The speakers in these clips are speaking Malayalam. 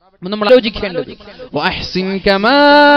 നമ്മൾ ആലോചിക്കേണ്ടത് വഅഹ്സിൻ കമാ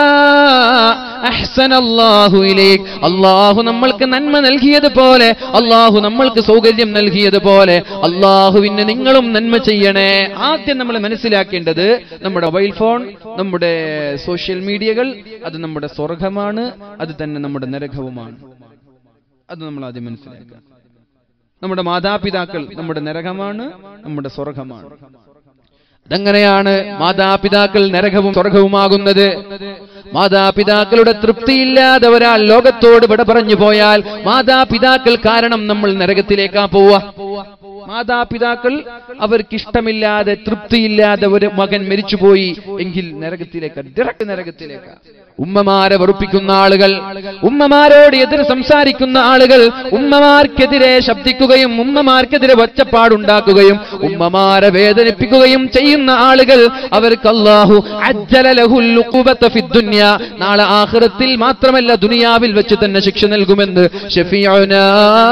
അഹ്സനല്ലാഹു ഇലൈക് അല്ലാഹു നമ്മൾക്ക് നന്മ നൽകിയതുപോലെ അല്ലാഹു നമ്മൾക്ക് സൗകര്യം നൽകിയതുപോലെ അല്ലാഹുവിന് നിങ്ങളും നന്മ ചെയ്യണേ ആദ്യം നമ്മൾ മനസ്സിലാക്കേണ്ടത് നമ്മുടെ മൊബൈൽ ഫോൺ നമ്മുടെ സോഷ്യൽ മീഡിയകൾ അത് നമ്മുടെ സ്വർഗമാണ് അത് തന്നെ നമ്മുടെ നരകവുമാണ് അത് നമ്മൾ ആദ്യം മനസ്സിലാക്കുക നമ്മുടെ മാതാപിതാക്കൾ നമ്മുടെ നരകമാണ് നമ്മുടെ സ്വർഗമാണ് അതെങ്ങനെയാണ് മാതാപിതാക്കൾ നരകവും സ്വർഗവുമാകുന്നത് മാതാപിതാക്കളുടെ തൃപ്തിയില്ലാതെ ഒരാൾ ലോകത്തോട് വിട പറഞ്ഞു പോയാൽ മാതാപിതാക്കൾ കാരണം നമ്മൾ നരകത്തിലേക്കാ പോവുക മാതാപിതാക്കൾ അവർക്കിഷ്ടമില്ലാതെ തൃപ്തിയില്ലാതെ ഒരു മകൻ മരിച്ചുപോയി എങ്കിൽ നരകത്തിലേക്ക് ഡയറക്റ്റ് നരകത്തിലേക്ക് ഉമ്മമാരെ വെറുപ്പിക്കുന്ന ആളുകൾ ഉമ്മമാരോട് എതിരെ സംസാരിക്കുന്ന ആളുകൾ ഉമ്മമാർക്കെതിരെ ശബ്ദിക്കുകയും ഉമ്മമാർക്കെതിരെ ഒച്ചപ്പാടുണ്ടാക്കുകയും ഉമ്മമാരെ വേദനിപ്പിക്കുകയും ചെയ്യുന്ന ആളുകൾ അവർക്ക് അല്ലാഹു അജ്ജല ലഹുൽ ഉഖൂബത ഫിദ്ദുനിയ നാളെ ആഖിറത്തിൽ മാത്രമല്ല ദുനിയാവിൽ വെച്ച് തന്നെ ശിക്ഷ നൽകുമെന്ന് ഷഫീഉനാ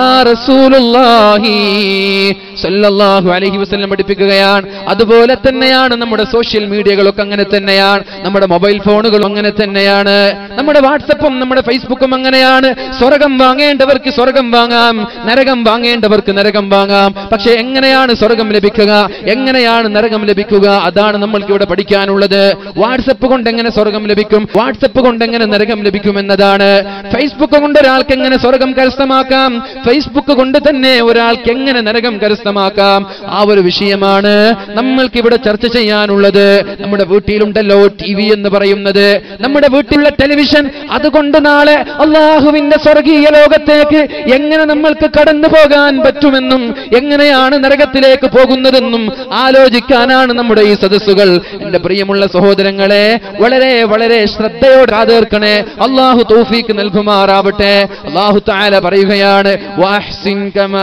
റസൂലുള്ളാഹി സല്ലല്ലാഹു അലൈഹി വസല്ലം പഠിപ്പിക്കുകയാണ് അതുപോലെ തന്നെയാണ് നമ്മുടെ സോഷ്യൽ മീഡിയകളൊക്കെ അങ്ങനെ തന്നെയാണ് നമ്മുടെ മൊബൈൽ ഫോണുകളും അങ്ങനെ തന്നെയാണ് നമ്മുടെ വാട്സപ്പും നമ്മുടെ ഫേസ്ബുക്കും അങ്ങനെയാണ് സ്വർഗം വാങ്ങേണ്ടവർക്ക് സ്വർഗം വാങ്ങാം നരകം വാങ്ങേണ്ടവർക്ക് നരകം വാങ്ങാം പക്ഷെ എങ്ങനെയാണ് സ്വർഗം ലഭിക്കുക എങ്ങനെയാണ് നരകം ലഭിക്കുക അതാണ് നമ്മൾക്ക് ഇവിടെ പഠിക്കാനുള്ളത് വാട്സപ്പ് കൊണ്ട് എങ്ങനെ സ്വർഗം ലഭിക്കും വാട്സപ്പ് കൊണ്ട് എങ്ങനെ നരകം ലഭിക്കും എന്നതാണ് ഫേസ്ബുക്ക് കൊണ്ട് ഒരാൾക്ക് എങ്ങനെ സ്വർഗം കരസ്ഥമാക്കാം ഫേസ്ബുക്ക് കൊണ്ട് തന്നെ ഒരാൾക്ക് എങ്ങനെ നരകം കരസ്ഥമാക്കാം ആ ഒരു വിഷയമാണ് നമ്മൾക്ക് ഇവിടെ ചർച്ച ചെയ്യാനുള്ളത് നമ്മുടെ വീട്ടിലുണ്ടല്ലോ ടി വി എന്ന് പറയുന്നത് നമ്മുടെ വീട്ടിലുള്ള ടെലിവിഷൻ അതുകൊണ്ട് നാളെ അള്ളാഹുവിന്റെ സ്വർഗീയ ലോകത്തേക്ക് എങ്ങനെ നമ്മൾക്ക് കടന്നു പോകാൻ പറ്റുമെന്നും എങ്ങനെയാണ് നരകത്തിലേക്ക് പോകുന്നതെന്നും ആലോചിക്കാനാണ് നമ്മുടെ ഈ സദസ്സുകൾ എന്റെ പ്രിയമുള്ള സഹോദരങ്ങളെ വളരെ വളരെ ശ്രദ്ധയോടെ കാതേർക്കണേ അള്ളാഹു തൗഫീക്ക് നൽകുമാറാവട്ടെ അള്ളാഹു താല പറയുകയാണ് വഅഹ്സിൻ കമാ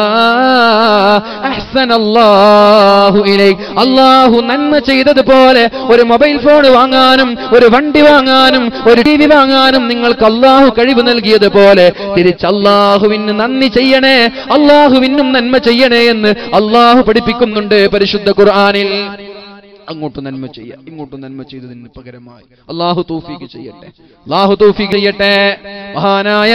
അഹ്സനല്ലാഹു ഇലൈക് അള്ളാഹു നന്മ ചെയ്തതുപോലെ ഒരു മൊബൈൽ ഫോൺ വാങ്ങാനും ഒരു വണ്ടി വാങ്ങാനും ഒരു ടി വി വാങ്ങാനും നിങ്ങൾക്ക് അള്ളാഹു കഴിവ് നൽകിയതുപോലെ തിരിച്ച് അള്ളാഹുവിന് നന്ദി ചെയ്യണേ അള്ളാഹുവിനും നന്മ ചെയ്യണേ എന്ന് അള്ളാഹു പഠിപ്പിക്കുന്നുണ്ട് പരിശുദ്ധ ഖുർആനിൽ അങ്ങോട്ട് നന്മ ചെയ്യുക ഇങ്ങോട്ട് നന്മ ചെയ്തതിന് പകരമായി അള്ളാഹു തൗഫീക്ക് ചെയ്യട്ടെ അള്ളാഹു തൗഫീക്ക് ചെയ്യട്ടെ മഹാനായ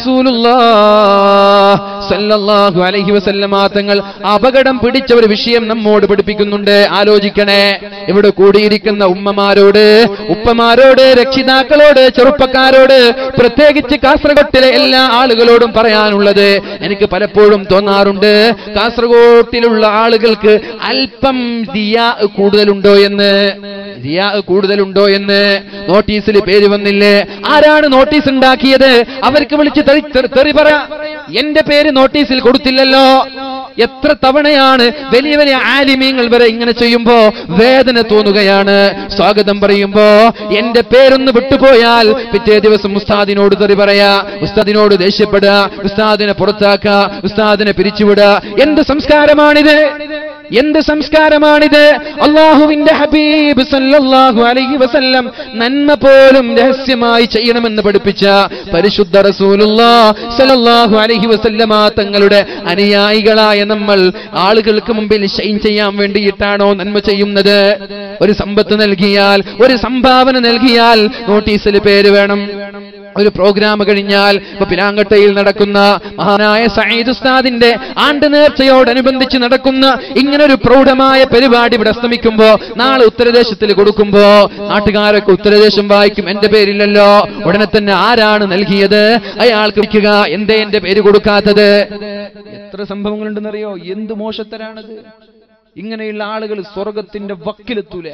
റസൂലുള്ളാഹു അലൈഹി വസല്ലമ തങ്ങൾ അപകടം പിടിച്ച ഒരു വിഷയം നമ്മോട് പഠിപ്പിക്കുന്നുണ്ട് ആലോചിക്കണേ ഇവിടെ കൂടിയിരിക്കുന്ന ഉമ്മമാരോട് ഉപ്പമാരോട് രക്ഷിതാക്കളോട് ചെറുപ്പക്കാരോട് പ്രത്യേകിച്ച് കാസർഗോട്ടിലെ എല്ലാ ആളുകളോടും പറയാനുള്ളത് എനിക്ക് പലപ്പോഴും തോന്നാറുണ്ട് കാസർഗോട്ടിലുള്ള ആളുകൾക്ക് അല്പം ദിയാ കൂടുതലുണ്ടോ എന്ന് ദിയാ കൂടുതലുണ്ടോ എന്ന് നോട്ടീസിൽ പേര് വന്നില്ലേ ആരാണ് നോട്ടീസ് ഉണ്ടാക്കിയത് അവർക്ക് വിളിച്ച് തെറി തെറി- തെറി പറ എന്റെ പേര് നോട്ടീസിൽ കൊടുത്തില്ലല്ലോ എത്ര തവണയാണ് വലിയ വലിയ ആലിമീങ്ങൾ വരെ ഇങ്ങനെ ചെയ്യുമ്പോ വേദന തോന്നുകയാണ് സ്വാഗതം പറയുമ്പോ എന്റെ പേരൊന്ന് വിട്ടുപോയാൽ പിറ്റേ ദിവസം ഉസ്താദിനോട് തെറി പറയാ ഉസ്താദിനോട് ദേഷ്യപ്പെടുക ഉസ്താദിനെ പുറത്താക്കുക ഉസ്താദിനെ പിരിച്ചുവിടുക എന്ത് സംസ്കാരമാണിത് എന്ത് സംസ്കാരമാണിത് അള്ളാഹുവിന്റെ ഹബീബ് സല്ലല്ലാഹു അലൈഹി വസല്ലം നന്മ പോലും രഹസ്യമായി ചെയ്യണമെന്ന് പഠിപ്പിച്ച പരിശുദ്ധ റസൂലുള്ളാ സല്ലല്ലാഹു അലൈഹി വസല്ലമ തങ്ങളുടെ അനുയായികളായ നമ്മൾ ആളുകൾക്ക് മുമ്പിൽ ഷൈൻ ചെയ്യാൻ വേണ്ടിയിട്ടാണോ നന്മ ചെയ്യുന്നത് ഒരു സമ്പത്ത് നൽകിയാൽ ഒരു സംഭാവന നൽകിയാൽ നോട്ടീസിൽ പേര് വേണം ഒരു പ്രോഗ്രാം കഴിഞ്ഞാൽ ഇപ്പൊ പിലാങ്കട്ടയിൽ നടക്കുന്ന മഹാനായ സയ്യിദ് ഉസ്താദിന്റെ ആണ്ട് നേർച്ചയോടനുബന്ധിച്ച് നടക്കുന്ന ഇങ്ങനെ ഒരു പ്രൗഢമായ പരിപാടി ഇവിടെ അസ്തമിക്കുമ്പോ നാളെ ഉത്തരദേശത്തിൽ കൊടുക്കുമ്പോ നാട്ടുകാരൊക്കെ ഉത്തരദേശം വായിക്കും എന്റെ പേരില്ലല്ലോ ഉടനെ തന്നെ ആരാണ് നൽകിയത് അയാൾക്ക് വിളിക്കുക എന്തേ എന്റെ പേര് കൊടുക്കാത്തത് എത്ര സംഭവങ്ങളുണ്ടെന്നറിയോ എന്ത് മോശത്തരാണത് ഇങ്ങനെയുള്ള ആളുകൾ സ്വർഗത്തിന്റെ വക്കിലെത്തൂല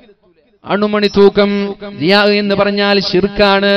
അണുമണി തൂക്കം റിയാ എന്ന് പറഞ്ഞാൽ ഷിർക്കാണ്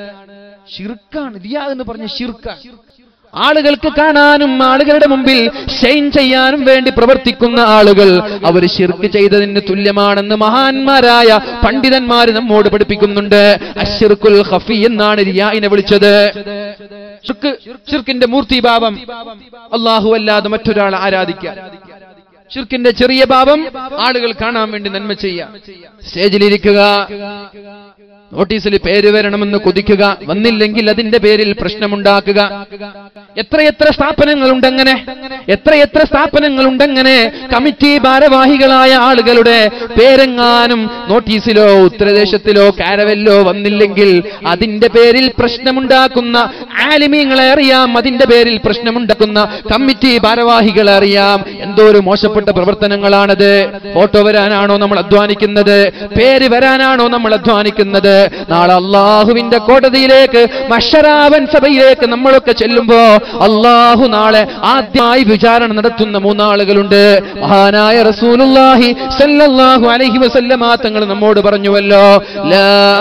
ഷിർക്കാണ് റിയാ എന്ന് പറഞ്ഞ ഷിർക്കാണ് ആളുകൾക്ക് കാണാനും ആളുകളുടെ മുമ്പിൽ ഷൈൻ ചെയ്യാനും വേണ്ടി പ്രവർത്തിക്കുന്ന ആളുകൾ അവർ ഷിർക്ക് ചെയ്തതിന് തുല്യമാണെന്ന് മഹാന്മാരായ പണ്ഡിതന്മാർ നമ്മോട് പഠിപ്പിക്കുന്നുണ്ട് അഷിർക്കുൽ ഖഫി എന്നാണ് റിയായിനെ വിളിച്ചത് ഷിർക്ക് ഷിർക്കിന്റെ മൂർത്തിഭാവം അള്ളാഹു അല്ലാതെ മറ്റൊരാൾ ആരാധിക്കുക ഷിർക്കിന്റെ ചെറിയ ഭാവം ആളുകൾ കാണാൻ വേണ്ടി നന്മ ചെയ്യാം സ്റ്റേജിലിരിക്കുക നോട്ടീസിൽ പേര് വരണമെന്ന് കൊതിക്കുക വന്നില്ലെങ്കിൽ അതിന്റെ പേരിൽ പ്രശ്നമുണ്ടാക്കുക എത്രയെത്ര സ്ഥാപനങ്ങളുണ്ടങ്ങനെ എത്രയെത്ര സ്ഥാപനങ്ങളുണ്ടങ്ങനെ കമ്മിറ്റി ഭാരവാഹികളായ ആളുകളുടെ പേരെങ്ങാനും നോട്ടീസിലോ ഉത്തരദേശത്തിലോ കാരവല്ലോ വന്നില്ലെങ്കിൽ അതിന്റെ പേരിൽ പ്രശ്നമുണ്ടാക്കുന്ന ആലിമീങ്ങളെ അറിയാം അതിന്റെ പേരിൽ പ്രശ്നമുണ്ടാക്കുന്ന കമ്മിറ്റി ഭാരവാഹികളെ അറിയാം എന്തോ ഒരു മോശപ്പെട്ട പ്രവർത്തനങ്ങളാണത് ഫോട്ടോ വരാനാണോ നമ്മൾ അധ്വാനിക്കുന്നത് പേര് വരാനാണോ നമ്മൾ അധ്വാനിക്കുന്നത് നാളെ അള്ളാഹുവിന്റെ കോടതിയിലേക്ക് മഷറാവൻ സഭയിലേക്ക് നമ്മളൊക്കെ ചെല്ലുമ്പോ അള്ളാഹു നാളെ ആദ്യമായി വിചാരണ നടത്തുന്ന മൂന്നാളുകളുണ്ട് മഹാനായ റസൂലുള്ളാഹി സല്ലല്ലാഹു അലൈഹി വസല്ലമ തങ്ങൾ നമ്മോട് പറഞ്ഞുവല്ലോ ലാ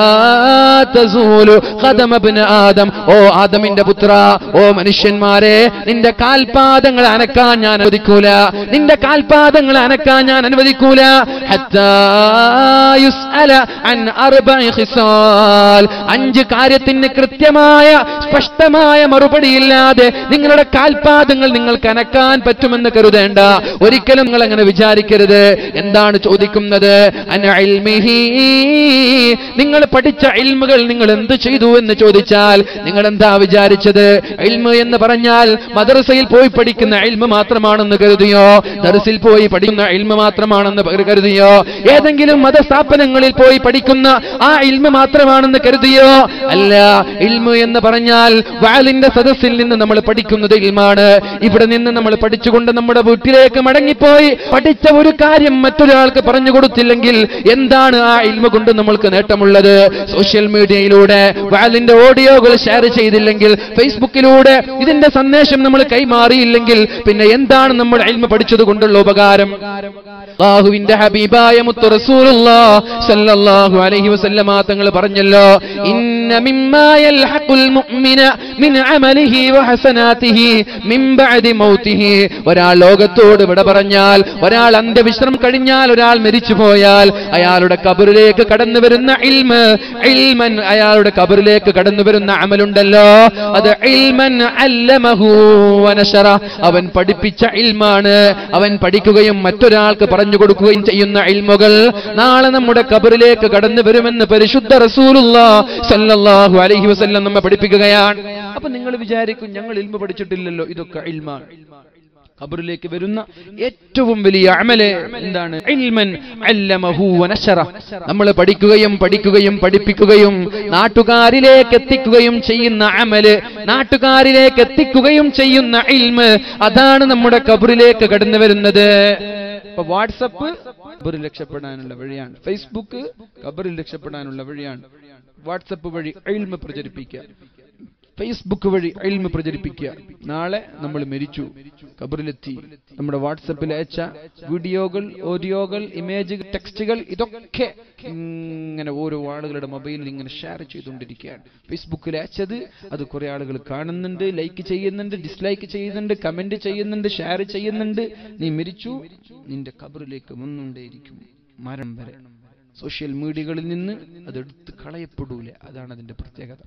തസൂലു ഖദമ ഇബ്ന ആദം ഓ ആദമിന്റെ പുത്ര ഓ മനുഷ്യന്മാരെ നിന്റെ കാൽപാദങ്ങൾ അനക്കാൻ ഞാൻ അനുവദിക്കൂല നിന്റെ കാൽപാദങ്ങൾ അനക്കാൻ ഞാൻ അനുവദിക്കൂല ഹത്താ യുസ്അല അൻ അർബഇ ഖിസാൽ അഞ്ച് കാര്യത്തിന് കൃത്യമായ സ്പഷ്ടമായ മറുപടിയില്ലാതെ നിങ്ങളുടെ കാൽപാദങ്ങൾ നിങ്ങൾക്ക് അനക്കാൻ പറ്റുമെന്ന് കരുതേണ്ട ഒരിക്കലും നിങ്ങൾ അങ്ങനെ വിചാരിക്കരുത് എന്താണ് ചോദിക്കുന്നത് അന ഇൽമിഹി നിങ്ങൾ പഠിച്ച ഇൽമുകൾ നിങ്ങൾ എന്ത് ചെയ്തു എന്ന് ചോദിച്ചാൽ നിങ്ങൾ എന്താ വിചാരിച്ചത് ഇൽമു എന്ന് പറഞ്ഞാൽ മദ്രസയിൽ പോയി പഠിക്കുന്ന ഇൽമു മാത്രമാണെന്ന് കരുതിയോ ദർസിൽ പോയി പഠിക്കുന്ന ഇൽമു മാത്രമാണെന്ന് പകര- കരുതിയോ ഏതെങ്കിലും മതസ്ഥാപനങ്ങളിൽ പോയി പഠിക്കുന്ന ആ ഇൽമു മാത്രമാണെന്ന് കരുതിയോ അല്ല ഇൽമു എന്ന് പറഞ്ഞാൽ വാലിന്റെ സദസ്സിൽ നിന്ന് നമ്മൾ പഠിക്കുന്നത് ഇൽമാണ് ഇവിടെ നിന്ന് നമ്മൾ പഠിച്ചുകൊണ്ട് നമ്മുടെ വീട്ടിലേക്ക് മടങ്ങിപ്പോയി പഠിച്ച ഒരു കാര്യം മറ്റൊരാൾക്ക് പറഞ്ഞു കൊടുത്തില്ലെങ്കിൽ എന്താണ് ആ ഇൽമ കൊണ്ട് നമ്മൾക്ക് നേട്ടമുള്ളത് സോഷ്യൽ മീഡിയയിലൂടെ വാലിന്റെ ഓഡിയോകൾ ഷെയർ ചെയ്തില്ലെങ്കിൽ ഫേസ്ബുക്കിലൂടെ ഇതിന്റെ സന്ദേശം നമ്മൾ കൈമാറിയില്ലെങ്കിൽ പിന്നെ എന്താണ് നമ്മൾ ഇൽമ പഠിച്ചത് കൊണ്ടുള്ള ഉപകാരം അള്ളാഹുവിന്റെ ഹബീബായ മുത്തു റസൂലുള്ളാഹ് സല്ലല്ലാഹു അലൈഹി വസല്ലമ തങ്ങൾ പറഞ്ഞല്ലോ ഇന്ന മിമ്മാ യൽഹഖുൽ മുഅ്മിന മിൻ അമലിഹി വഹസനാതിഹി മിൻ ബഅദി മൗതിഹി ഒരാൾ ലോകത്തോട് വിട പറഞ്ഞാൽ ഒരാൾ അന്ത്യവിശ്രമം കഴിഞ്ഞാൽ ഒരാൾ മരിച്ചു പോയാൽ അയാളുടെ കബറിലേക്ക് കടന്നു വരുന്ന ഇൽമ് ഇൽമൻ അയാളുടെ കബറിലേക്ക് കടന്നു വരുന്ന അമലുണ്ടല്ലോ അത് ഇൽമൻ അല്ലമഹു വനശറ അവൻ പഠിപ്പിച്ച ഇൽമാണ് അവൻ പഠിക്കുകയും മറ്റൊരാൾക്ക് പറഞ്ഞു കൊടുക്കുകയും ചെയ്യുന്ന ഇൽമുകൾ നാളെ നമ്മുടെ കബറിലേക്ക് കടന്നു വരുമെന്ന് പരിശുദ്ധ റസൂലുള്ള സല്ലല്ലാഹു അലൈഹി വസല്ലം നമ്മെ പഠിപ്പിക്കുകയാണ് അപ്പൊ നിങ്ങൾ വിചാരിക്കും ഞങ്ങൾ ഇൽമ പഠിച്ചിട്ടില്ലല്ലോ ഇതൊക്കെ ഇൽമാണ് ഖബറിലേക്ക് വരുന്ന ഏറ്റവും വലിയ അമല് എന്താണ് ഇൽമൻ അല്ലമഹു വനശറ നമ്മൾ പഠിക്കുകയും പഠിക്കുകയും പഠിപ്പിക്കുകയും നാട്ടുകാരിലേക്ക് എത്തിക്കുകയും ചെയ്യുന്ന അമല് നാട്ടുകാരിലേക്ക് എത്തിക്കുകയും ചെയ്യുന്ന ഇൽമ് അതാണ് നമ്മുടെ കബറിലേക്ക് കടന്നു വരുന്നത് ഇപ്പൊ വാട്സപ്പ് കബറിൽ രക്ഷപ്പെടാനുള്ള വഴിയാണ് ഫേസ്ബുക്ക് കബറിൽ രക്ഷപ്പെടാനുള്ള വഴിയാണ് വാട്സപ്പ് വഴി ഇൽമ പ്രചരിപ്പിക്കുക ഫേസ്ബുക്ക് വഴി അയിൽമ പ്രചരിപ്പിക്കുക നാളെ നമ്മൾ മരിച്ചു കബറിലെത്തി നമ്മുടെ വാട്സപ്പിൽ അയച്ച വീഡിയോകൾ ഓഡിയോകൾ ഇമേജുകൾ ടെക്സ്റ്റുകൾ ഇതൊക്കെ ഇങ്ങനെ ഓരോ ആളുകളുടെ മൊബൈലിൽ ഇങ്ങനെ ഷെയർ ചെയ്തുകൊണ്ടിരിക്കുകയാണ് ഫേസ്ബുക്കിൽ അയച്ചത് അത് കുറെ ആളുകൾ കാണുന്നുണ്ട് ലൈക്ക് ചെയ്യുന്നുണ്ട് ഡിസ്ലൈക്ക് ചെയ്യുന്നുണ്ട് കമന്റ് ചെയ്യുന്നുണ്ട് ഷെയർ ചെയ്യുന്നുണ്ട് നീ മരിച്ചു നിന്റെ കബറിലേക്ക് വന്നുകൊണ്ടേയിരിക്കും മരം വരെ സോഷ്യൽ മീഡിയകളിൽ നിന്ന് അതെടുത്ത് കളയപ്പെടൂല അതാണ് അതിന്റെ പ്രത്യേകത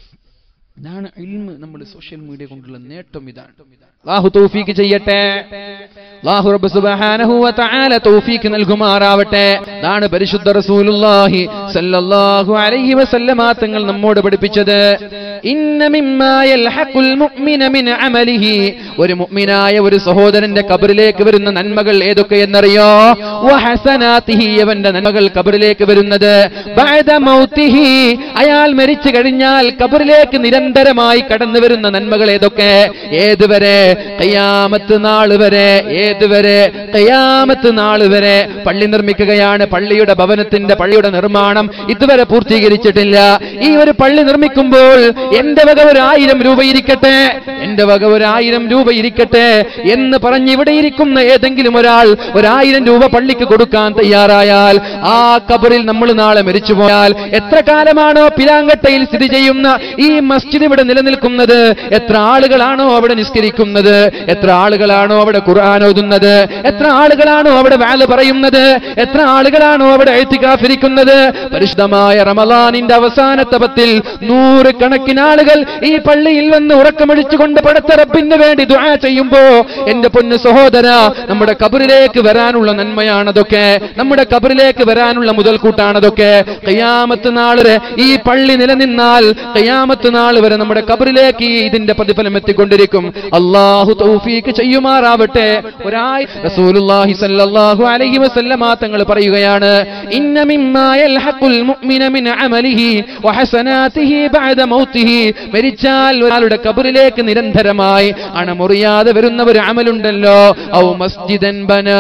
ഇതാണ് ഇൽമ് നമ്മൾ സോഷ്യൽ മീഡിയ കൊണ്ടുള്ള നേട്ടം ഇതാണ് അല്ലാഹു തൗഫീക്ക് ചെയ്യട്ടെ അല്ലാഹു റബ്ബ് സുബ്ഹാനഹു വ തആല തൗഫീക്ക് നൽകുമാറാവട്ടെ ഇതാണ് പരിശുദ്ധ റസൂലുള്ളാഹി സല്ലല്ലാഹു അലൈഹി വസല്ലമ തങ്ങൾ നമ്മോട് പഠിപ്പിച്ചത് ഇന്ന മിമ്മാ യൽഹഖുൽ മുഅ്മിന മിൻ അമലിഹി ഒരു മുഅ്മിനായ ഒരു സഹോദരന്റെ കബറിലേക്ക് വരുന്ന നന്മകൾ ഏതൊക്കെ എന്നറിയോ വഹസനാതിഹി അവന്റെ നന്മകൾ കബറിലേക്ക് വരുന്നത് ബഅദ മൗതിഹി അയാൾ മരിച്ചു കഴിഞ്ഞാൽ കബറിലേക്ക് നിരന്തരമായി കടന്നു വരുന്ന നന്മകൾ ഏതൊക്കെ ഏതുവരെ കയ്യാമത്ത് നാള് വരെ ഏതുവരെ കയ്യാമത്ത് നാള് വരെ പള്ളി നിർമ്മിക്കുകയാണ് പള്ളിയുടെ ഭവനത്തിന്റെ പള്ളിയുടെ നിർമ്മാണം ഇതുവരെ പൂർത്തീകരിച്ചിട്ടില്ല ഈ ഒരു പള്ളി നിർമ്മിക്കുമ്പോൾ എന്റെ വക ഒരു ആയിരം രൂപ ഇരിക്കട്ടെ എന്റെ വക ഒരു ആയിരം രൂപ ഇരിക്കട്ടെ എന്ന് പറഞ്ഞ് ഇവിടെ ഇരിക്കുന്ന ഏതെങ്കിലും ഒരാൾ ഒരായിരം രൂപ പള്ളിക്ക് കൊടുക്കാൻ തയ്യാറായാൽ ആ കബറിൽ നമ്മൾ നാളെ മരിച്ചുപോയാൽ എത്ര കാലമാണോ പിലാങ്കട്ടയിൽ സ്ഥിതി ചെയ്യുന്ന ഈ മസ്ജിദ് ഇവിടെ നിലനിൽക്കുന്നത് എത്ര ആളുകളാണോ അവിടെ നിസ്കരിക്കുന്നത് എത്ര ആളുകളാണോ അവിടെ ഖുർആൻ ഓതുന്നത് എത്ര ആളുകളാണോ അവിടെ വാല് പറയുന്നത് എത്ര ആളുകളാണോ അവിടെ എത്തിക്കാഫിരിക്കുന്നത് പരിശുദ്ധമായ റമദാനിന്റെ അവസാനത്തെ പത്തിൽ നൂറുകണക്കിന് ആളുകൾ ഈ പള്ളിയിൽ വന്ന് ഉറക്കമടിച്ചുകൊണ്ട് പടത്ത റബ്ബിന് വേണ്ടി ദുആ ചെയ്യുമ്പോ എന്റെ പൊന്നു സഹോദര നമ്മുടെ കബറിലേക്ക് വരാനുള്ള നന്മയാണതൊക്കെ നമ്മുടെ കബറിലേക്ക് വരാനുള്ള മുതൽക്കൂട്ടാണതൊക്കെ കയ്യാമത്ത് നാൾ വരെ ഈ പള്ളി നിലനിന്നാൽ കയ്യാമത്ത് നാൾ വരെ നമ്മുടെ കബറിലേക്ക് ഈ ഇതിന്റെ പ്രതിഫലം എത്തിക്കൊണ്ടിരിക്കും അള്ളാഹു തൗഫീക്ക് ചെയ്യുമാറാവട്ടെ ഒരായി റസൂലുള്ളാഹി സ്വല്ലല്ലാഹു അലൈഹി വസല്ലമ തങ്ങൾ പറയുകയാണ് ഇന്ന മിമ്മാ യൽഹഖുൽ മുഅ്മിന മിൻ അമലിഹി വഹസനാതിഹി ബഅദ മൗതിഹി മരിച്ചാൽ ഒരാളുടെ കബറിലേക്ക് നിരന്തരമായി അണമുറിയാതെ വരുന്ന ഒരു അമലുണ്ടല്ലോ ഔ മസ്ജിദൻ ബനാ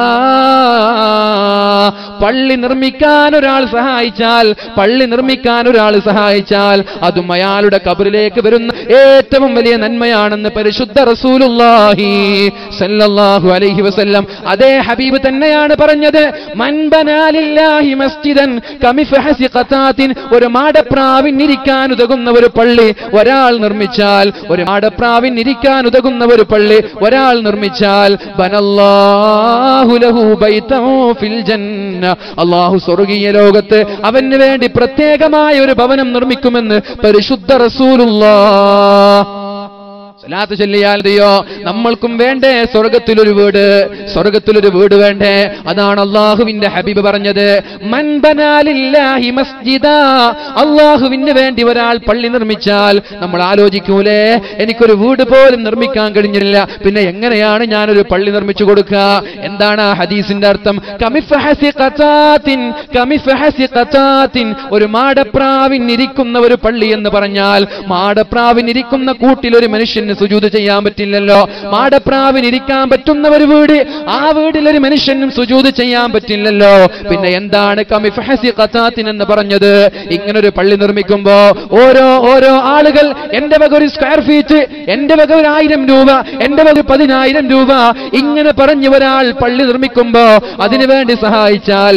പള്ളി നിർമ്മിക്കാൻ ഒരാൾ സഹായിച്ചാൽ പള്ളി നിർമ്മിക്കാൻ ഒരാൾ സഹായിച്ചാൽ അതും അയാളുടെ കബറിലേക്ക് വരുന്ന ഏറ്റവും വലിയ നന്മയാണെന്ന് പരിശുദ്ധ റസൂലുള്ളാഹി സല്ലല്ലാഹു അലൈഹി വസല്ലം അതേ ഹബീബ് തന്നെയാണ് പറഞ്ഞത് മൻബനാലില്ലാഹി മസ്ജിദൻ കമിഫഹസി ഖതാത്തിൻ ഒരു മാടപ്രാവിൻ ഇരിക്കാൻ ഉതകുന്ന ഒരു പള്ളി ഒരാൾ നിർമ്മിച്ചാൽ ഒരു മാടപ്രാവിൻ ഇരിക്കാൻ ഉതകുന്ന ഒരു പള്ളി ഒരാൾ നിർമ്മിച്ചാൽ ബനല്ലാഹു ലഹു ബൈതൻ ഫിൽ ജന്ന അള്ളാഹു സ്വർഗീയ ലോകത്ത് അവന് വേണ്ടി പ്രത്യേകമായ ഒരു ഭവനം നിർമ്മിക്കുമെന്ന് പരിശുദ്ധ റസൂലുള്ളാഹ് സലാത്ത് ചൊല്ലിയാൽ മതിയോ നമ്മൾക്കും വേണ്ടേ സ്വർഗത്തിലൊരു വീട് സ്വർഗത്തിലൊരു വീട് വേണ്ടേ അതാണ് അള്ളാഹുവിന്റെ ഹബീബ് പറഞ്ഞത് മൻബനാലില്ലാഹി മസ്ജിദ അള്ളാഹുവിന് വേണ്ടി ഒരാൾ പള്ളി നിർമ്മിച്ചാൽ നമ്മൾ ആലോചിക്കൂലേ എനിക്കൊരു വീട് പോലും നിർമ്മിക്കാൻ കഴിഞ്ഞില്ല പിന്നെ എങ്ങനെയാണ് ഞാനൊരു പള്ളി നിർമ്മിച്ചു കൊടുക്കുക എന്താണ് ആ ഹദീസിന്റെ അർത്ഥം കമിഫഹസി ഖതാത്തിൻ കമിഫഹസി ഖതാത്തിൻ ഒരു മാടപ്രാവിൻ ഇരിക്കുന്ന ഒരു പള്ളി എന്ന് പറഞ്ഞാൽ മാടപ്രാവിൻ ഇരിക്കുന്ന കൂട്ടിൽ ഒരു മനുഷ്യന് സുജൂത് ചെയ്യാൻ പറ്റില്ലല്ലോ മാടപ്രാവിന് ഇരിക്കാൻ പറ്റുന്ന ഒരു വീട് ആ വീട്ടിൽ ഒരു മനുഷ്യനും സുജൂത് ചെയ്യാൻ പറ്റില്ലല്ലോ പിന്നെ എന്താണ് കമിഫഹസി ഖതാത്തിൻ എന്ന് പറഞ്ഞത് ഇങ്ങനൊരു പള്ളി നിർമ്മിക്കുമ്പോ ഓരോ ഓരോ ആളുകൾ എന്റെ വക ഒരു സ്ക്വയർ ഫീറ്റ് എന്റെ വക ഒരു ആയിരം രൂപ എന്റെ വക ഒരു പതിനായിരം രൂപ ഇങ്ങനെ പറഞ്ഞ് ഒരാൾ പള്ളി നിർമ്മിക്കുമ്പോ അതിനു വേണ്ടി സഹായിച്ചാൽ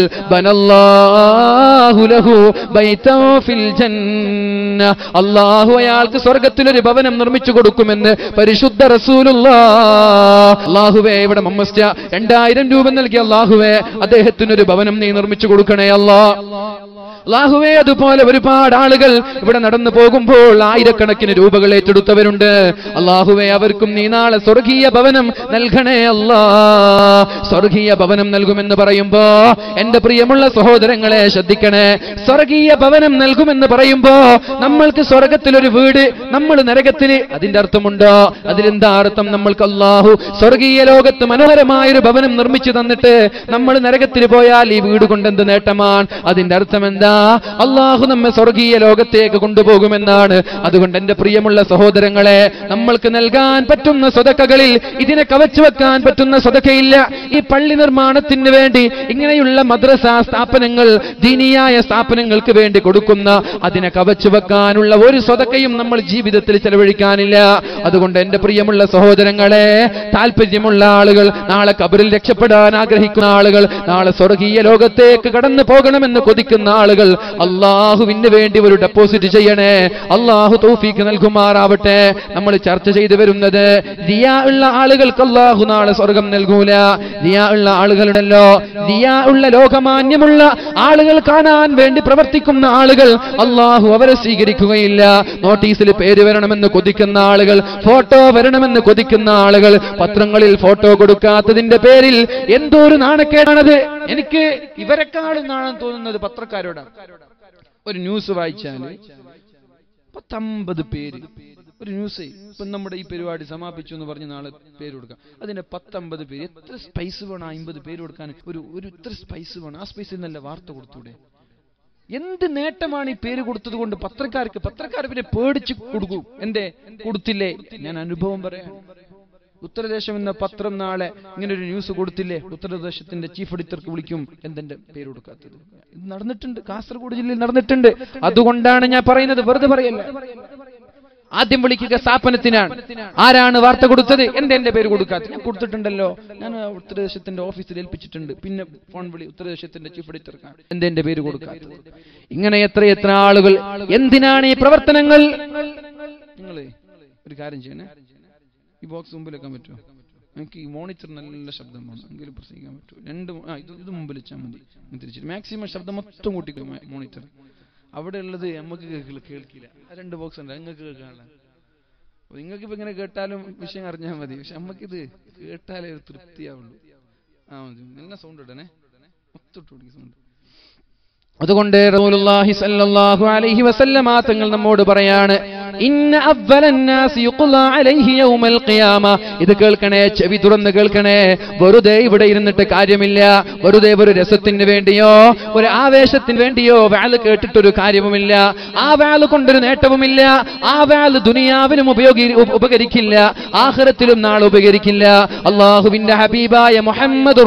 ബനല്ലാഹു ലഹു ബൈതൻ ഫിൽ ജന്ന അള്ളാഹു അയാൾക്ക് സ്വർഗത്തിലൊരു ഭവനം നിർമ്മിച്ചു കൊടുക്കുമെന്ന് പരിശുദ്ധ റസൂലുള്ള അള്ളാഹുവേ ഇവിടെ മമ്മസ്റ്റ രണ്ടായിരം രൂപ നൽകി അള്ളാഹുവേ അദ്ദേഹത്തിനൊരു ഭവനം നീ നിർമ്മിച്ചു കൊടുക്കണേ അല്ലാ അള്ളാഹുവേ അതുപോലെ ഒരുപാട് ആളുകൾ ഇവിടെ നടന്നു പോകുമ്പോൾ ആയിരക്കണക്കിന് രൂപകൾ ഏറ്റെടുത്തവരുണ്ട് അള്ളാഹുവേ അവർക്കും നീ നാളെ സ്വർഗീയ ഭവനം നൽകണേ അല്ലാ സ്വർഗീയ ഭവനം നൽകുമെന്ന് പറയുമ്പോ എന്റെ പ്രിയമുള്ള സഹോദരങ്ങളെ ശ്രദ്ധിക്കണേ സ്വർഗീയ ഭവനം നൽകുമെന്ന് പറയുമ്പോ നമ്മൾക്ക് സ്വർഗത്തിലൊരു വീട് നമ്മൾ നരകത്തിന് അതിന്റെ അർത്ഥമുണ്ടോ അതിലെന്താ അർത്ഥം നമ്മൾക്ക് അള്ളാഹു സ്വർഗീയ ലോകത്ത് മനോഹരമായൊരു ഭവനം നിർമ്മിച്ചു തന്നിട്ട് നമ്മൾ നരകത്തിന് പോയാൽ ഈ വീട് കൊണ്ട് എന്ത് നേട്ടമാണ് അതിന്റെ അർത്ഥം എന്താ അള്ളാഹു നമ്മെ സ്വർഗീയ ലോകത്തേക്ക് കൊണ്ടുപോകുമെന്നാണ് അതുകൊണ്ട് എന്റെ പ്രിയമുള്ള സഹോദരങ്ങളെ നമ്മൾക്ക് നൽകാൻ പറ്റുന്ന സ്വതക്കകളിൽ ഇതിനെ കവച്ചു വെക്കാൻ പറ്റുന്ന സ്വതക്കയില്ല ഈ പള്ളി നിർമ്മാണത്തിന് വേണ്ടി ഇങ്ങനെയുള്ള മദ്രസ സ്ഥാപനങ്ങൾ ദീനിയായ സ്ഥാപനങ്ങൾക്ക് വേണ്ടി കൊടുക്കുന്ന അതിനെ കവച്ചു വെക്കാനുള്ള ഒരു സ്വതക്കയും നമ്മൾ ജീവിതത്തിൽ ചെലവഴിക്കാനില്ല അതുകൊണ്ട് എന്റെ പ്രിയമുള്ള സഹോദരങ്ങളെ താല്പര്യമുള്ള ആളുകൾ നാളെ കബറിൽ രക്ഷപ്പെടാൻ ആഗ്രഹിക്കുന്ന ആളുകൾ നാളെ സ്വർഗീയ ലോകത്തേക്ക് കടന്നു പോകണമെന്ന് കൊതിക്കുന്ന ആളുകൾ അള്ളാഹുവിന് വേണ്ടി ഒരു ഡെപ്പോസിറ്റ് ചെയ്യണേ അള്ളാഹു തൗഫീക്ക് നൽകുമാറാവട്ടെ നമ്മൾ ചർച്ച ചെയ്തു വരുന്നത് ദിയാ ഉള്ള ആളുകൾക്ക് അള്ളാഹു നാളെ സ്വർഗം നൽകൂല ദിയാ ഉള്ള ആളുകളുണ്ടല്ലോ ദിയാ ഉള്ള ലോകമാന്യമുള്ള ആളുകൾ കാണാൻ വേണ്ടി പ്രവർത്തിക്കുന്ന ആളുകൾ അള്ളാഹു അവരെ സ്വീകരിക്കുകയില്ല നോട്ടീസിൽ പേര് വരണമെന്ന് കൊതിക്കുന്ന ആളുകൾ ഫോട്ടോ വരണമെന്ന് കൊതിക്കുന്ന ആളുകൾ പത്രങ്ങളിൽ ഫോട്ടോ കൊടുക്കാത്തതിന്റെ പേരിൽ എന്തോ ഒരു നാണക്കേടാണത് എനിക്ക് ഇവരെക്കാളും നാണം തോന്നുന്നത് പത്രക്കാരോടാണ് ഒരു ന്യൂസ് വായിച്ചാല് പത്തമ്പത് പേര് ഒരു ന്യൂസ് ഇപ്പം നമ്മുടെ ഈ പരിപാടി സമാപിച്ചു എന്ന് പറഞ്ഞ് നാളെ പേര് കൊടുക്കാം അതിന്റെ പത്തമ്പത് പേര് എത്ര സ്പൈസ് വേണം അമ്പത് പേര് കൊടുക്കാൻ ഒരു ഒരു ഇത്ര സ്പൈസ് വേണം ആ സ്പൈസിൽ നല്ല വാർത്ത കൊടുത്തൂടെ എന്ത് നേട്ടമാണ് ഈ പേര് കൊടുത്തത് കൊണ്ട് പത്രക്കാർക്ക് പത്രക്കാർ പിന്നെ പേടിച്ച് കൊടുക്കൂ എന്തേ കൊടുത്തില്ലേ ഞാൻ അനുഭവം പറയാം ഉത്തരദേശം എന്ന പത്രം നാളെ ഇങ്ങനെ ഒരു ന്യൂസ് കൊടുത്തില്ലേ ഉത്തരദേശത്തിന്റെ ചീഫ് എഡിറ്റർക്ക് വിളിക്കും എന്തെന്റെ പേര് കൊടുക്കാത്തത് ഇത് നടന്നിട്ടുണ്ട് കാസർഗോഡ് ജില്ലയിൽ നടന്നിട്ടുണ്ട് അതുകൊണ്ടാണ് ഞാൻ പറയുന്നത് വെറുതെ പറയല്ല ആദ്യം വിളിക്കുക സ്ഥാപനത്തിനാണ് ആരാണ് വാർത്ത കൊടുത്തത് എന്റെ എന്റെ പേര് കൊടുക്കാത്തത് ഞാൻ കൊടുത്തിട്ടുണ്ടല്ലോ ഞാൻ ഉത്തരദേശത്തിന്റെ ഓഫീസിൽ ഏൽപ്പിച്ചിട്ടുണ്ട് പിന്നെ ഫോൺ വിളി ഉത്തരദേശത്തിന്റെ ചീഫ് എഡിറ്റർക്കാണ് എന്റെ എന്റെ പേര് കൊടുക്കാത്തത് ഇങ്ങനെ എത്ര എത്ര ആളുകൾ എന്തിനാണ് ഈ പ്രവർത്തനങ്ങൾ നിങ്ങള് ഒരു കാര്യം ചെയ്യണേ ഈ ബോക്സ് മുമ്പിൽ വെക്കാൻ പറ്റുമോ എനിക്ക് ഈ മോണിറ്റർ നല്ല ശബ്ദം വേണം എങ്കിലും പ്രസംഗിക്കാൻ പറ്റൂ രണ്ട് മോ- ആ ഇത് ഇത് മുമ്പിൽ വെച്ചാൽ മതി തിരിച്ചിട്ട് മാക്സിമം ശബ്ദം മൊത്തം കൂട്ടിക്കും മോണിറ്റർ അവിടെ ഉള്ളത് നമുക്ക് കേൾക്കില്ല കേൾക്കില്ല ആ രണ്ട് ബോക്സ് ഉണ്ട് നിങ്ങൾക്ക് കേൾക്കാനുള്ള നിങ്ങൾക്ക് ഇപ്പൊ ഇങ്ങനെ കേട്ടാലും വിഷയം അറിഞ്ഞാൽ മതി പക്ഷെ നമുക്കിത് കേട്ടാലേ ഒരു തൃപ്തിയാവുള്ളൂ ആ മതി നല്ല സൗണ്ട് ഇടണേ മൊത്തം ഇട്ട് കൊടുക്കും സൗണ്ട് അതുകൊണ്ട് റസൂലുള്ളാഹി സ്വല്ലല്ലാഹു അലൈഹി വസല്ലമ തങ്ങൾ നമ്മോട് പറയാണ് ഇന്ന അവ്വലന്നാസി യുഖ്ലാ അലൈഹി യൗമൽ ഖിയാമ ഇത് കേൾക്കണേ ചെവി തുറന്ന് കേൾക്കണേ വെറുതെ ഇവിടെ ഇരുന്നിട്ട് കാര്യമില്ല വെറുതെ ഒരു രസത്തിന് വേണ്ടിയോ ഒരു ആവേശത്തിന് വേണ്ടിയോ വാല് കേട്ടിട്ടൊരു കാര്യവുമില്ല ആ വാല് കൊണ്ടൊരു നേട്ടവുമില്ല ആ വാല് ദുനിയാവിലും ഉപയോഗി ഉപ- ഉപകരിക്കില്ല ആഖിറത്തിലും നാളെ ഉപകരിക്കില്ല അള്ളാഹുവിന്റെ ഹബീബായ മുഹമ്മദ്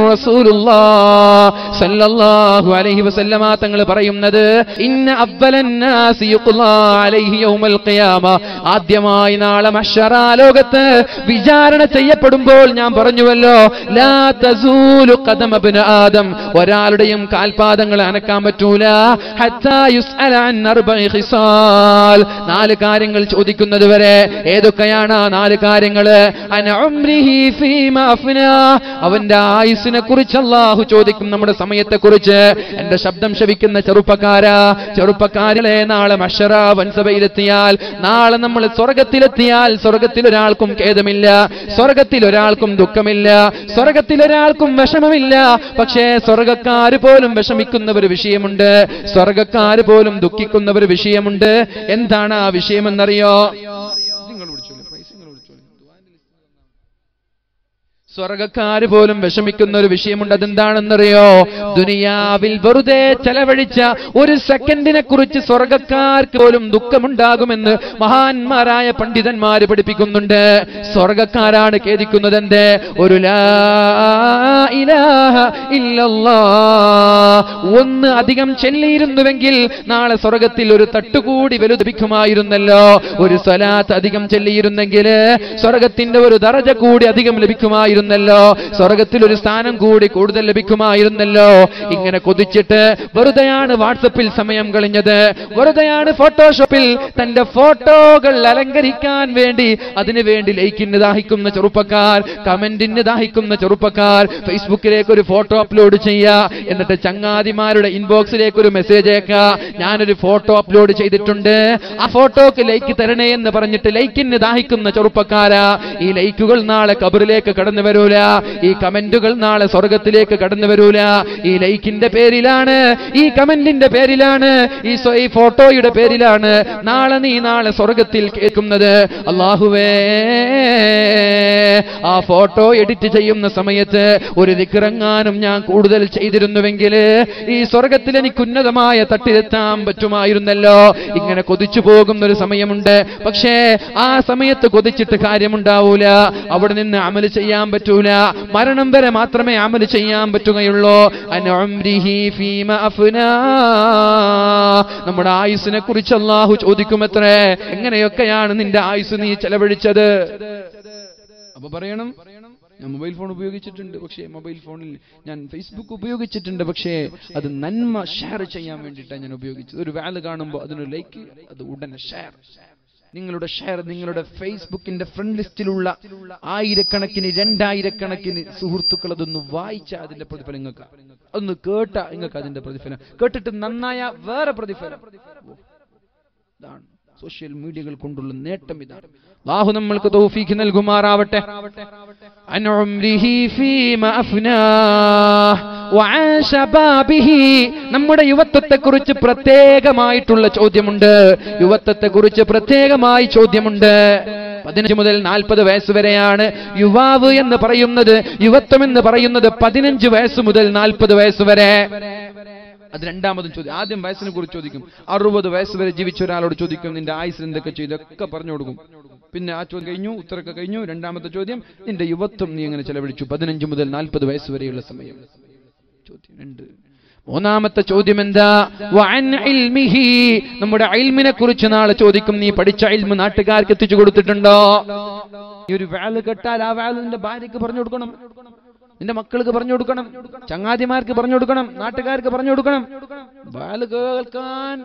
സല്ലല്ലാഹു അലൈഹി വസല്ലമ തങ്ങൾ പറയുന്നത് ഇന്ന അവ്വലന്നാസി യുഖ്ലാ അലൈഹി യൗമൽ ഖിയാമ ആദ്യമായി നാളെ മഹ്ശറ ലോകത്ത് വിചാരണ ചെയ്യപ്പെടുമ്പോൾ ഞാൻ പറഞ്ഞുവല്ലോ ലാ തസൂലു ഖദമ ഇബ്ന ആദം ഒരാളുടെയും കാൽപാദങ്ങൾ അനക്കാൻ പറ്റൂല ഹത്താ യുസ്അല അൻ അർബഇ ഖിസാൽ നാല് കാര്യങ്ങൾ ചോദിക്കുന്നത് വരെ ഏതൊക്കെയാണ് ആ നാല് കാര്യങ്ങള് അൻ ഉംരിഹി ഫീമ അഫ്നാ അവന്റെ ആയുസിനെ കുറിച്ച് അള്ളാഹു ചോദിക്കും നമ്മുടെ സമയത്തെ കുറിച്ച് എന്റെ ശബ്ദം ശവിക്കുന്ന ചെറുപ്പക്കാരാ ചെറുപ്പക്കാരിലെ നാളെ മഷറ വൻസഭയിലെത്തിയാൽ നാളെ നമ്മൾ സ്വർഗത്തിലെത്തിയാൽ സ്വർഗത്തിൽ ഒരാൾക്കും ഖേദമില്ല സ്വർഗത്തിൽ ഒരാൾക്കും ദുഃഖമില്ല സ്വർഗത്തിൽ ഒരാൾക്കും വിഷമമില്ല പക്ഷേ സ്വർഗക്കാര് പോലും വിഷമിക്കുന്ന ഒരു വിഷയമുണ്ട് സ്വർഗക്കാര് പോലും ദുഃഖിക്കുന്ന ഒരു വിഷയമുണ്ട് എന്താണ് ആ വിഷയമെന്നറിയോ നിങ്ങൾ വിളിച്ചോളൂ പൈസ നിങ്ങൾ വിളിച്ചോളൂ സ്വർഗക്കാര് പോലും വിഷമിക്കുന്ന ഒരു വിഷയമുണ്ട് അതെന്താണെന്നറിയോ ദുനിയാവിൽ വെറുതെ ചെലവഴിച്ച ഒരു സെക്കൻഡിനെ കുറിച്ച് സ്വർഗക്കാർക്ക് പോലും ദുഃഖമുണ്ടാകുമെന്ന് മഹാന്മാരായ പണ്ഡിതന്മാര് പഠിപ്പിക്കുന്നുണ്ട് സ്വർഗക്കാരാണ് ഖേദിക്കുന്നത് എന്ത് ഒരു ലാ ഇലാഹ ഇല്ലല്ലാ ഒന്ന് അധികം ചെല്ലിയിരുന്നുവെങ്കിൽ നാളെ സ്വർഗത്തിൽ ഒരു തട്ടുകൂടി വലുതപിക്കുമായിരുന്നല്ലോ ഒരു സ്വലാത്ത് അധികം ചെല്ലിയിരുന്നെങ്കിൽ സ്വർഗത്തിന്റെ ഒരു ദറജ കൂടി അധികം ലഭിക്കുമായിരുന്നല്ലോ സ്വർഗത്തിൽ ഒരു സ്ഥാനം കൂടി കൂടുതൽ ലഭിക്കുമായിരുന്നല്ലോ ഇങ്ങനെ കൊതിച്ചിട്ട് വെറുതെയാണ് വാട്സപ്പിൽ സമയം കളഞ്ഞത് വെറുതെയാണ് ഫോട്ടോഷോപ്പിൽ തന്റെ ഫോട്ടോകൾ അലങ്കരിക്കാൻ വേണ്ടി അതിനു വേണ്ടി ലൈക്കിന് ദാഹിക്കുന്ന ചെറുപ്പക്കാർ കമന്റിന് ദാഹിക്കുന്ന ചെറുപ്പക്കാർ ഫേസ്ബുക്കിലേക്ക് ഒരു ഫോട്ടോ അപ്ലോഡ് ചെയ്യുക എന്നിട്ട് ചങ്ങാതിമാരുടെ ഇൻബോക്സിലേക്ക് ഒരു മെസ്സേജ് അയക്കുക ഞാനൊരു ഫോട്ടോ അപ്ലോഡ് ചെയ്തിട്ടുണ്ട് ആ ഫോട്ടോക്ക് ലൈക്ക് തരണേ എന്ന് പറഞ്ഞിട്ട് ലൈക്കിന് ദാഹിക്കുന്ന ചെറുപ്പക്കാരാ ഈ ലൈക്കുകൾ നാളെ കബറിലേക്ക് കടന്നു വരൂല ഈ കമന്റുകൾ നാളെ സ്വർഗത്തിലേക്ക് കടന്നു വരൂല ഈ ലൈക്കിന്റെ പേരിലാണ് ഈ കമന്റിന്റെ പേരിലാണ് ഈ സ്വ- ഈ ഫോട്ടോയുടെ പേരിലാണ് നാളെ നീ നാളെ സ്വർഗത്തിൽ കേൾക്കുന്നത് അള്ളാഹുവേ ആ ഫോട്ടോ എഡിറ്റ് ചെയ്യുന്ന സമയത്ത് ഒരു ദിക്റങ്ങാനും ഞാൻ കൂടുതൽ ചെയ്തിരുന്നുവെങ്കിൽ ഈ സ്വർഗത്തിൽ എനിക്ക് ഉന്നതമായ തട്ടിലെത്താൻ പറ്റുമായിരുന്നല്ലോ ഇങ്ങനെ കൊതിച്ചു പോകുന്ന ഒരു സമയമുണ്ട് പക്ഷേ ആ സമയത്ത് കൊതിച്ചിട്ട് കാര്യമുണ്ടാവൂല അവിടെ നിന്ന് അമല് ചെയ്യാൻ പറ്റൂല മരണം വരെ മാത്രമേ അമല് ചെയ്യാൻ പറ്റുകയുള്ളൂ അൻ ഉംരിഹി ഫീമ അഫ്നാ. നമ്മുടെ ആയുസിനെ കുറിച്ച് അള്ളാഹു ചോദിക്കുമത്രേ എങ്ങനെയൊക്കെയാണ് നിന്റെ ആയുസ് നീ ചെലവഴിച്ചത് അപ്പൊ പറയണം ഞാൻ മൊബൈൽ ഫോൺ ഉപയോഗിച്ചിട്ടുണ്ട് പക്ഷേ മൊബൈൽ ഫോണിൽ ഞാൻ ഫേസ്ബുക്ക് ഉപയോഗിച്ചിട്ടുണ്ട് പക്ഷേ അത് നന്മ ഷെയർ ചെയ്യാൻ വേണ്ടിയിട്ടാണ് ഞാൻ ഉപയോഗിച്ചത് ഒരു വാല് കാണുമ്പോൾ അതിനൊരു ലൈക്ക് അത് ഉടനെ ഷെയർ നിങ്ങളുടെ ഷെയർ നിങ്ങളുടെ ഫേസ്ബുക്കിന്റെ ഫ്രണ്ട് ലിസ്റ്റിലുള്ള ആയിരക്കണക്കിന് രണ്ടായിരക്കണക്കിന് സുഹൃത്തുക്കൾ അതൊന്ന് വായിച്ച അതിന്റെ പ്രതിഫലം നിങ്ങൾക്ക് ഒന്ന് കേട്ട നിങ്ങൾക്ക് അതിന്റെ പ്രതിഫലം കേട്ടിട്ട് നന്നായ വേറെ പ്രതിഫലം ഓ, ഇതാണ് സോഷ്യൽ മീഡിയകൾ കൊണ്ടുള്ള നേട്ടം ഇതാണ് അല്ലാഹു നമ്മൾക്ക് തൗഫീഖ് നൽകുമാറാവട്ടെ അൻ ഉംരിഹി ഫീമ അഫ്നാഹ് വഅൻ ശബാബിഹി നമ്മുടെ യുവത്വത്തെ കുറിച്ച് പ്രത്യേകമായിട്ടുള്ള ചോദ്യമുണ്ട് യുവത്വത്തെ കുറിച്ച് പ്രത്യേകമായി ചോദ്യമുണ്ട് പതിനഞ്ച് മുതൽ നാൽപ്പത് വയസ്സ് വരെയാണ് യുവാവ് എന്ന് പറയുന്നത് യുവത്വം എന്ന് പറയുന്നത് പതിനഞ്ച് വയസ്സ് മുതൽ നാൽപ്പത് വയസ്സ് വരെ അത് രണ്ടാമതും ചോദ്യം ആദ്യം വയസ്സിനെ കുറിച്ച് ചോദിക്കും അറുപത് വയസ്സ് വരെ ജീവിച്ച ഒരാളോട് ചോദിക്കും നിന്റെ ആയുസ് എന്തൊക്കെ ചെയ്തു ഒക്കെ പറഞ്ഞു കൊടുക്കും പിന്നെ ആ ചോദ്യം കഴിഞ്ഞു ഉത്തരമൊക്കെ കഴിഞ്ഞു രണ്ടാമത്തെ ചോദ്യം നിന്റെ യുവത്വം നീ എങ്ങനെ ചെലവഴിച്ചു പതിനഞ്ച് മുതൽ നാൽപ്പത് വയസ്സ് വരെയുള്ള സമയം ചോദ്യം രണ്ട് മൂന്നാമത്തെ ചോദ്യം എന്താ വഅൻ ഇൽമിഹി നമ്മുടെ ഇൽമിനെ കുറിച്ച് നാളെ ചോദിക്കും നീ പഠിച്ച ഇൽമ് നാട്ടുകാർക്ക് എത്തിച്ചു കൊടുത്തിട്ടുണ്ടോ ഈ ഒരു വാല് കേട്ടാൽ ആ വാല് നിന്റെ ഭാര്യക്ക് പറഞ്ഞു കൊടുക്കണം നിന്റെ മക്കൾക്ക് പറഞ്ഞു കൊടുക്കണം ചങ്ങാതിമാർക്ക് പറഞ്ഞു കൊടുക്കണം നാട്ടുകാർക്ക് പറഞ്ഞു കൊടുക്കണം വാല് കേൾക്കാൻ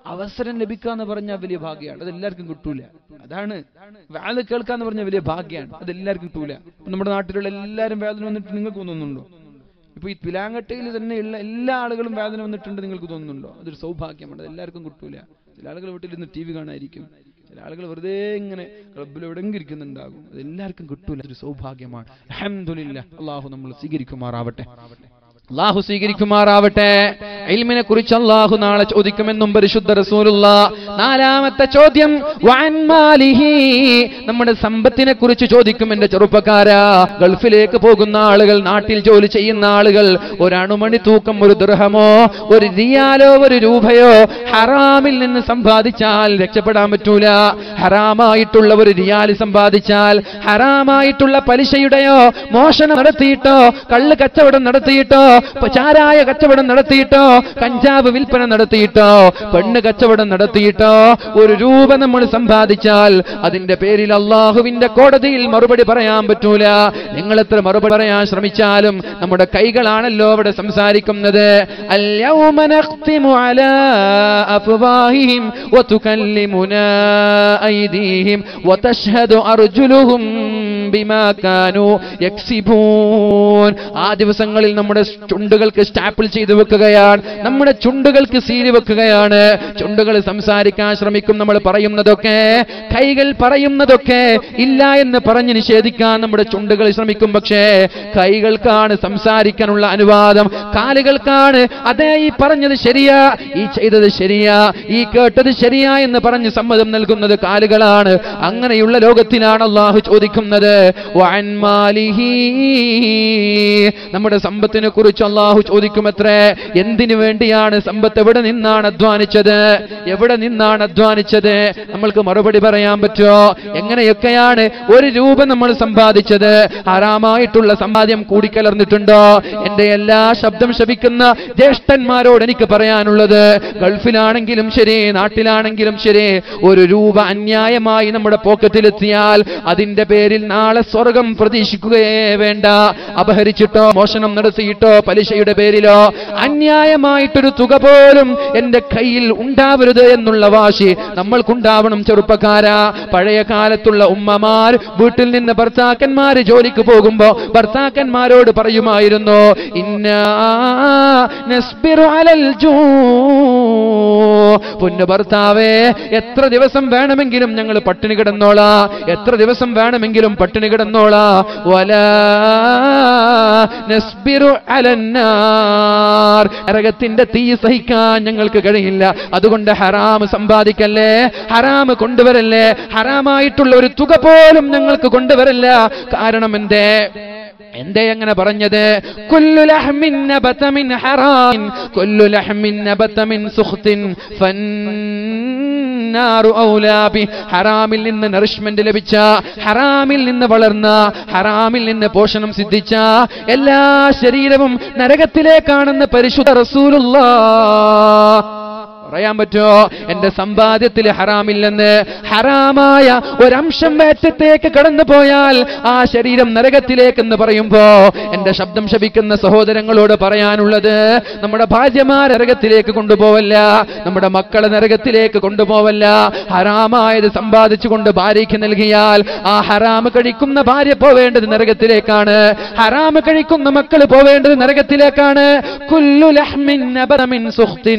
അവസരം ലഭിക്കുക എന്ന് പറഞ്ഞാൽ വലിയ ഭാഗ്യമാണ് അത് എല്ലാവർക്കും കിട്ടൂല അതാണ് വേല കേൾക്കാന്ന് പറഞ്ഞാൽ വലിയ ഭാഗ്യമാണ് അത് എല്ലാവർക്കും കിട്ടൂല ഇപ്പൊ നമ്മുടെ നാട്ടിലുള്ള എല്ലാവരും വേദന വന്നിട്ട് നിങ്ങൾക്ക് തോന്നുന്നുണ്ടോ ഇപ്പൊ ഈ പിലാങ്കട്ടയിൽ തന്നെയുള്ള എല്ലാ ആളുകളും വേദന വന്നിട്ടുണ്ട് നിങ്ങൾക്ക് തോന്നുന്നുണ്ടോ അതൊരു സൗഭാഗ്യമാണ് അത് എല്ലാവർക്കും കിട്ടൂല ചില ആളുകൾ വീട്ടിലിരുന്ന് ടി വി കാണാതിരിക്കും ചില ആളുകൾ വെറുതെ ഇങ്ങനെ ക്ലബിൽ എവിടെയെങ്കിലും ഇരിക്കുന്നുണ്ടാകും അത് എല്ലാവർക്കും കിട്ടൂല അതൊരു സൗഭാഗ്യമാണ് അഹമ്മദില്ല അള്ളാഹു നമ്മൾ സ്വീകരിക്കുമാറാവട്ടെ അള്ളാഹു സ്വീകരിക്കുമാറാവട്ടെ ഇൽമിനെ കുറിച്ച് അള്ളാഹു നാളെ ചോദിക്കുമെന്നും പരിശുദ്ധ റസൂലുള്ള നാലാമത്തെ ചോദ്യം വഅൻ മാലിഹി നമ്മുടെ സമ്പത്തിനെ കുറിച്ച് ചോദിക്കും എന്റെ ചെറുപ്പക്കാരാ ഗൾഫിലേക്ക് പോകുന്ന ആളുകൾ നാട്ടിൽ ജോലി ചെയ്യുന്ന ആളുകൾ ഒരു അണുമണി തൂക്കം ഒരു ദൃഹമോ ഒരു റിയാലോ ഒരു രൂപയോ ഹറാമിൽ നിന്ന് സമ്പാദിച്ചാൽ രക്ഷപ്പെടാൻ പറ്റൂല ഹറാമായിട്ടുള്ള ഒരു റിയാൽ സമ്പാദിച്ചാൽ ഹറാമായിട്ടുള്ള പലിശയുടെയോ മോഷണം നടത്തിയിട്ടോ കള്ള് കച്ചവടം നടത്തിയിട്ടോ പ- ചാരായ കച്ചവടം നടത്തിയിട്ടോ കഞ്ചാവ് വിൽപ്പന നടത്തിയിട്ടോ പെണ്ണ് കച്ചവടം നടത്തിയിട്ടോ ഒരു രൂപ നമ്മൾ സമ്പാദിച്ചാൽ അതിന്റെ പേരിൽ അള്ളാഹുവിന്റെ കോടതിയിൽ മറുപടി പറയാൻ പറ്റൂല നിങ്ങൾ എത്ര മറുപടി പറയാൻ ശ്രമിച്ചാലും നമ്മുടെ കൈകളാണല്ലോ അവിടെ സംസാരിക്കുന്നത് اليوم نختم على أفواههم وتكلمنا أيديهم وتشهد أرجلهم بما كانوا يكسبون ആ ദിവസങ്ങളിൽ നമ്മുടെ ചുണ്ടുകൾക്ക് സ്റ്റാപ്പിൾ ചെയ്തു വെക്കുകയാണ് നമ്മുടെ ചുണ്ടുകൾക്ക് സീല് വെക്കുകയാണ് ചുണ്ടുകൾ സംസാരിക്കാൻ ശ്രമിക്കും നമ്മൾ പറയുന്നതൊക്കെ കൈകൾ പറയുന്നതൊക്കെ ഇല്ല എന്ന് പറഞ്ഞ് നിഷേധിക്കാൻ നമ്മുടെ ചുണ്ടുകൾ ശ്രമിക്കും പക്ഷേ കൈകൾക്കാണ് സംസാരിക്കാനുള്ള അനുവാദം കാലുകൾക്കാണ് അതേ ഈ പറഞ്ഞത് ശരിയാ ഈ ചെയ്തത് ശരിയാ ഈ കേട്ടത് ശരിയാ എന്ന് പറഞ്ഞ് സമ്മതം നൽകുന്നത് കാലുകളാണ് അങ്ങനെയുള്ള ലോകത്തിലാണ് അള്ളാഹു ചോദിക്കുന്നത് വഅൻ മാലിഹി. നമ്മുടെ സമ്പത്തിനെ കുറിച്ച് അള്ളാഹു ചോദിക്കുമത്രേ എന്തിനു വേണ്ടിയാണ് സമ്പത്ത് എവിടെ നിന്നാണ് അധ്വാനിച്ചത് എവിടെ നിന്നാണ് അധ്വാനിച്ചത് നമ്മൾക്ക് മറുപടി പറയാൻ പറ്റുമോ എങ്ങനെയൊക്കെയാണ് ഒരു രൂപ നമ്മൾ സമ്പാദിച്ചത് ഹറാമായിട്ടുള്ള സമ്പാദ്യം കൂടിക്കലർന്നിട്ടുണ്ടോ എന്റെ എല്ലാ ശബ്ദം ശപിക്കുന്ന ജ്യേഷ്ഠന്മാരോട് എനിക്ക് പറയാനുള്ളത് ഗൾഫിലാണെങ്കിലും ശരി നാട്ടിലാണെങ്കിലും ശരി ഒരു രൂപ അന്യായമായി നമ്മുടെ പോക്കറ്റിലെത്തിയാൽ അതിന്റെ പേരിൽ നാളെ സ്വർഗം പ്രതീക്ഷിക്കുകയേ വേണ്ട അപഹരിച്ചിട്ടോ മോഷണം നടത്തിയിട്ടോ പലിശയുടെ പേരിലോ അന്യായമായിട്ടൊരു തുക പോലും എന്റെ കയ്യിൽ ഉണ്ടാവരുത് എന്നുള്ള വാശി നമ്മൾക്കുണ്ടാവണം ചെറുപ്പക്കാരാ പഴയ കാലത്തുള്ള ഉമ്മമാർ വീട്ടിൽ നിന്ന് ഭർത്താക്കന്മാര് ജോലിക്ക് പോകുമ്പോ ഭർത്താക്കന്മാരോട് പറയുമായിരുന്നു ഇന്നാ നസ്ബിറു അലൽ ജൂ പൊന്നു ഭർത്താവേ എത്ര ദിവസം വേണമെങ്കിലും ഞങ്ങൾ പട്ടിണി കിടന്നോളാ എത്ര ദിവസം വേണമെങ്കിലും പട്ടിണി കിടന്നോളാ വലാ നസ്ബിറു അലന്നാർ നരകത്തിന്റെ തീ സഹിക്കാൻ ഞങ്ങൾക്ക് കഴിയില്ല അതുകൊണ്ട് ഹറാം സമ്പാദിക്കല്ലേ ഹറാം കൊണ്ടുവരല്ലേ ഹറാമായിട്ടുള്ള ഒരു തുക പോലും ഞങ്ങൾക്ക് കൊണ്ടുവരല്ല കാരണം എന്തേ എന്തേ അങ്ങനെ പറഞ്ഞത് കുല്ലു ലഹ്മിൻ നബത മിൻ ഹറാമിൻ കുല്ലു ലഹ്മിൻ നബത മിൻ സുഖ്തിൻ ഫന്നാറു ഔലാ ബി ഹറാമിൽ നിന്ന് നറിഷ്മെന്റ് ലഭിച്ച ഹറാമിൽ നിന്ന് വളർന്ന ഹറാമിൽ നിന്ന് പോഷണം സിദ്ധിച്ച എല്ലാ ശരീരവും നരകത്തിലേക്കാണെന്ന് പരിശുദ്ധ റസൂലുള്ള പറയാൻ പറ്റുമോ എന്റെ സമ്പാദ്യത്തിൽ ഹറാമില്ലെന്ന് ഹറാമായ ഒരംശം വേറ്റത്തേക്ക് കടന്നു പോയാൽ ആ ശരീരം നരകത്തിലേക്ക് എന്ന് പറയുമ്പോ എന്റെ ശബ്ദം ശപിക്കുന്ന സഹോദരങ്ങളോട് പറയാനുള്ളത് നമ്മുടെ ഭാര്യമാർ നരകത്തിലേക്ക് കൊണ്ടുപോവല്ല നമ്മുടെ മക്കളെ നരകത്തിലേക്ക് കൊണ്ടുപോവല്ല ഹറാമായത് സമ്പാദിച്ചുകൊണ്ട് ഭാര്യയ്ക്ക് നൽകിയാൽ ആ ഹറാമ് കഴിക്കുന്ന ഭാര്യ പോവേണ്ടത് നരകത്തിലേക്കാണ് ഹറാമ് കഴിക്കുന്ന മക്കൾ പോവേണ്ടത് നരകത്തിലേക്കാണ് കുല്ലു ലഹ്മിൻ നബറ മിൻ സുഖ്തിൻ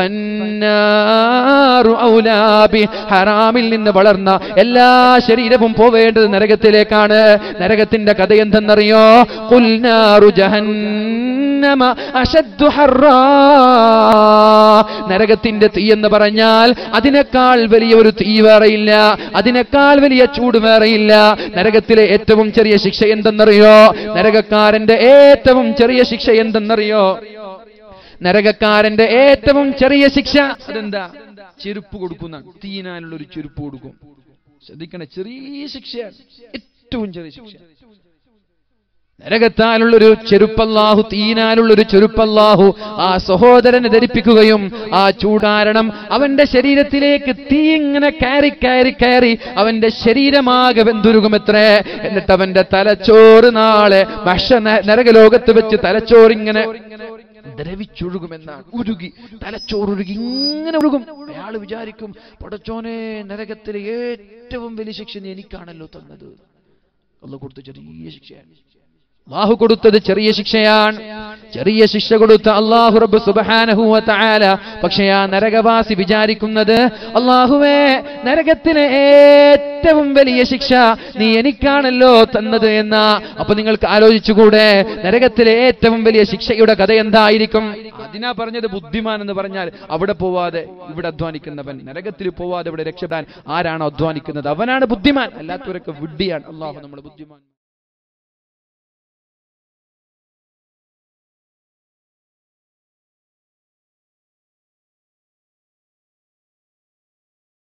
ഫന്നാറു ഔലാ ബി. ഹറാമിൽ നിന്ന് വളർന്ന എല്ലാ ശരീരവും പോവേണ്ടത് നരകത്തിലേക്കാണ് നരകത്തിന്റെ കഥ എന്തെന്നറിയോ കുൽനാറു ജഹന്നമ അശദ്ദു ഹർറാ നരകത്തിന്റെ തീ എന്ന് പറഞ്ഞാൽ അതിനേക്കാൾ വലിയ ഒരു തീ വേറെയില്ല അതിനേക്കാൾ വലിയ ചൂട് വേറെയില്ല നരകത്തിലെ ഏറ്റവും ചെറിയ ശിക്ഷ എന്തെന്നറിയോ നരകക്കാരന്റെ ഏറ്റവും ചെറിയ ശിക്ഷ എന്തെന്നറിയോ നരകക്കാരന്റെ ഏറ്റവും ചെറിയ ശിക്ഷ അതെന്താ ചെരുപ്പ് കൊടുക്കുന്ന തീനാനുള്ള ഒരു ചെരുപ്പ് കൊടുക്കും ശ്രദ്ധിക്കണേ ചെറിയ ശിക്ഷയാണ് ഏറ്റവും ചെറിയ ശിക്ഷ നരകത്താലുള്ളൊരു ചെരുപ്പല്ലാഹു തീനാലുള്ളൊരു ചെരുപ്പല്ലാഹു ആ സഹോദരനെ ധരിപ്പിക്കുകയും ആ ചൂടാരണം അവന്റെ ശരീരത്തിലേക്ക് തീ ഇങ്ങനെ കയറി കയറി കയറി അവന്റെ ശരീരമാകെ വെന്തുരുകുമത്രേ എന്നിട്ട് അവന്റെ തലച്ചോറ് നാളെ ഭക്ഷ നരകലോകത്ത് വെച്ച് തലച്ചോറിങ്ങനെ ദ്രവിച്ചൊഴുകുമെന്നാണ് ഉരുകി തലച്ചോറുരുകി ഇങ്ങനെ ഒഴുകും അയാൾ വിചാരിക്കും പടച്ചോനെ നരകത്തിലെ ഏറ്റവും വലിയ ശിക്ഷ നീ എനിക്കാണല്ലോ തന്നത് അല്ല കൊടുത്ത ചെറിയ ശിക്ഷയാണ് അള്ളാഹു കൊടുത്തത് ചെറിയ ശിക്ഷയാണ് ചെറിയ ശിക്ഷ കൊടുത്ത അള്ളാഹു റബ്ബ് സുബ്ഹാനഹു വ തആല പക്ഷേ ആ നരകവാസി വിചാരിക്കുന്നത് അള്ളാഹുവേ നരകത്തിലെ ഏറ്റവും വലിയ ശിക്ഷ നീ എനിക്കാണല്ലോ തന്നത് എന്ന അപ്പൊ നിങ്ങൾക്ക് ആലോചിച്ചുകൂടെ നരകത്തിലെ ഏറ്റവും വലിയ ശിക്ഷയുടെ കഥ എന്തായിരിക്കും അതിനാ പറഞ്ഞത് ബുദ്ധിമാൻ എന്ന് പറഞ്ഞാൽ അവിടെ പോവാതെ ഇവിടെ അധ്വാനിക്കുന്നവൻ നരകത്തിൽ പോവാതെ ഇവിടെ രക്ഷപ്പെടാൻ ആരാണ് അധ്വാനിക്കുന്നത് അവനാണ് ബുദ്ധിമാൻ അല്ലാത്തവരൊക്കെ വിഡ്ഢിയാണ് അള്ളാഹു നമ്മൾ ബുദ്ധിമാൻ